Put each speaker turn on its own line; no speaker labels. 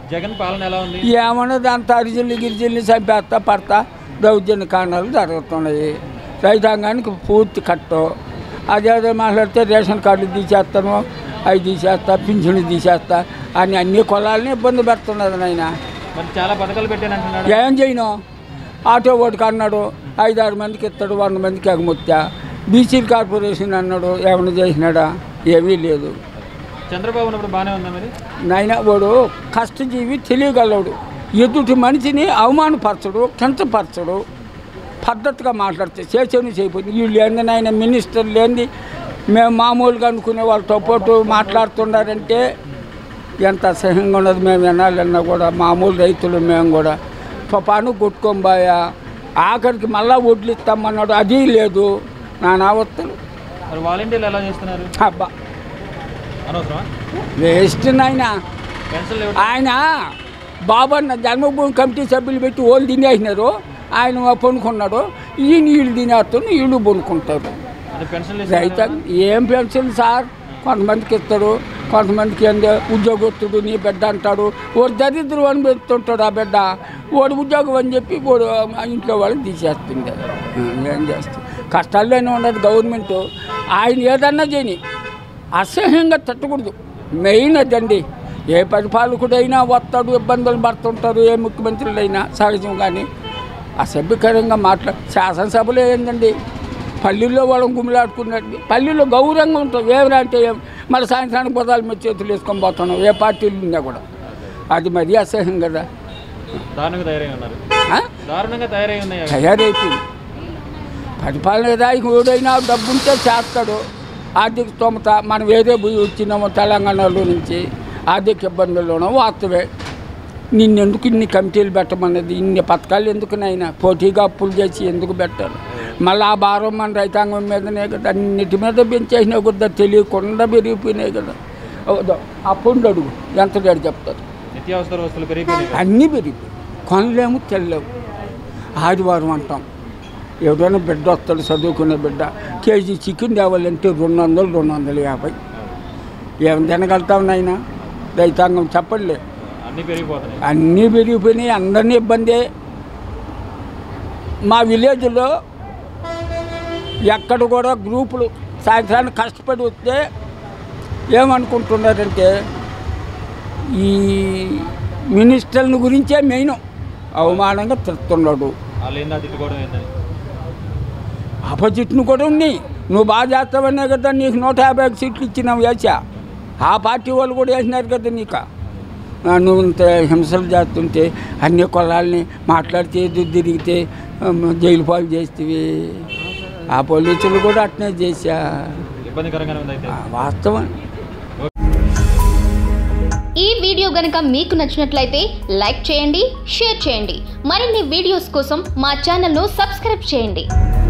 జగన్ పాలన ఎలా ఉంది
ఏమన్నది అంత అరిజిల్ని గిరిజిల్ని చంపేస్తా పడతా దౌర్జన్య కాండాలు జరుగుతున్నాయి రైతాంగానికి పూర్తి కట్టు అదేదో మాట్లాడితే రేషన్ కార్డులు తీసేస్తాను అవి తీసేస్తా పింఛను తీసేస్తా అని అన్ని కులాలని ఇబ్బంది పెడుతున్నది నాయన
మరి చాలా పథకాలు పెట్టాను అంటున్నాడు
ఏం చేయను ఆటో ఓటుకు అన్నాడు ఐదారు మందికి ఇస్తాడు వంద మందికి ఎగమొత్తా బీసీ కార్పొరేషన్ అన్నాడు ఏమైనా చేసినాడా ఏమీ లేదు
చంద్రబాబు ఉన్నప్పుడు బాగానే ఉందా మరి
నాయన వాడు కష్టజీవి తెలియగలడు ఎదుటి మనిషిని అవమానపరచడు కించపరచడు పద్ధతిగా మాట్లాడితే చేసేను చేయకపోతే వీళ్ళు ఏంది నాయన మినిస్టర్ లేని మేము మామూలుగా అనుకునే వాళ్ళతో పాటు మాట్లాడుతున్నారంటే ఎంత అసహ్యంగా ఉన్నది మేము వినాలన్నా కూడా మామూలు రైతులు మేము కూడా పాపాను కొట్టుకోబోయా ఆఖరికి మళ్ళా వడ్లు ఇస్తామన్నాడు అది లేదు నా నావత్తలు
మరి వాలంటీర్లు ఎలా చేస్తున్నారు
అబ్బా
అనవసరమా
వేస్ట్ నాయనా
పెన్షన్లు ఇవ్వడం
ఆయన బాబన్న జన్మభూమి కమిటీ సభ్యులు పెట్టి వాళ్ళు తినేసినారు ఆయన పనుకున్నాడు ఈయన వీళ్ళు తినేస్తారు వీళ్ళు పనుకుంటారు
అంటే పెన్షన్లు
రైతు
ఇస్తున్నారు
ఏం పెన్షన్ సార్ కొంతమందికి ఇస్తాడు కొంతమందికి ఏందో ఉద్యోగస్తుడు నీ బిడ్డ అంటాడు వాడు దరిద్రం అని పెడుతుంటాడు ఆ బిడ్డ వాడు ఉద్యోగం అని చెప్పి వాడు ఆ ఇంట్లో వాళ్ళని తీసేస్తుంది ఆ, ఏం చేస్తాం కష్టాల్లోనే ఉండదు గవర్నమెంట్ ఆయన ఏదన్నా చేయని అసహ్యంగా తట్టకూడదు మెయిన్ అదండి ఏ పరిపాలకుడైనా వస్తాడు ఇబ్బందులు పడుతుంటారు ఏ ముఖ్యమంత్రులైనా సహజం కానీ అసభ్యకరంగా మాట్లా శాసనసభలో ఏందండి పల్లెల్లో వాళ్ళని గుమిలాడుకున్నట్టు పల్లెల్లో గౌరవంగా ఉంటుంది ఏమైనా అంటే ఏం మళ్ళీ సాయంత్రానికి పదాల మీద చేతులు వేసుకొని పోతున్నాం ఏ పార్టీలు ఉన్నా కూడా అది మరీ అసహ్యం కదా
దారుణంగా తయారై ఉన్నారు
ఆ?
దారుణంగా తయారై ఉన్నాయి
తయారైపోయింది పరిపాలన ఏదా ఎవడైనా డబ్బు ఉంటే చేస్తాడు ఆర్థిక స్తోమత మనం వేరే పోయి వచ్చినాము తెలంగాణలో నుంచి ఆర్థిక ఇబ్బందుల్లోనూ వాస్తవే నిన్నెందుకు ఇన్ని కమిటీలు పెట్టమన్నది ఇన్ని పథకాలు ఎందుకునైనా పోటీగా అప్పులు చేసి ఎందుకు పెట్టాలి మళ్ళీ ఆ భారం మన రైతాంగం మీదనే కదా అన్నిటి మీద పెంచేసినా కూడా తెలియకుండా పెరిగిపోయినాయి కదా అవుదో అప్పుడు అడుగు ఎంత గడి చెప్తారు
నిత్యావసర వస్తువులు పెరిగిపోయినాయి కదా.
అన్నీ పెరిగిపోయి కొనలేము తెల్లవు ఆదివారం అంటాం ఎవరైనా బిడ్డ వస్తాడు చదువుకునే బిడ్డ కేజీ చికెన్ తేవాలంటే రెండు వందలు రెండు వందల యాభై ఏం తినగలుగుతాం నాయన రైతాంగం చెప్పండి
అన్నీ పెరిగిపోతున్నాయి
అన్నీ పెరిగిపోయినాయి అందరినీ ఇబ్బందే మా విలేజ్లో ఎక్కడ కూడా గ్రూపులు సాయంత్రానికి కష్టపడి వస్తే ఏమనుకుంటున్నారంటే ఈ మినిస్టర్ల గురించే మెయిన్ అవమానంగా తిడుతున్నాడు
వాళ్ళు ఏందా తిట్టుకోవడం ఏందని
ఆపోజిట్ను కూడా ఉన్నాయి నువ్వు బాగా చేస్తావనే కదా నీకు నూట యాభై ఒక సీట్లు ఇచ్చినావు వేసా ఆ పార్టీ వాళ్ళు కూడా వేసినారు కదా నీకు ఆ, నువ్వు ఇంత హింసలు చేస్తుంటే అన్ని కులాలని మాట్లాడితే ఎదురు తిరిగితే ఆమ్, జైలు పాలు చేస్తేవి ఆ పోలీసులు కూడా అట్నే చేశా
ఇబ్బందికరంగానే ఉంది అయితే
ఆ, వాస్తవం
ఈ వీడియో గనుక మీకు నచ్చినట్లయితే లైక్ చేయండి షేర్ చేయండి మరిన్ని వీడియోస్ కోసం మా ఛానల్ను సబ్స్క్రైబ్ చేయండి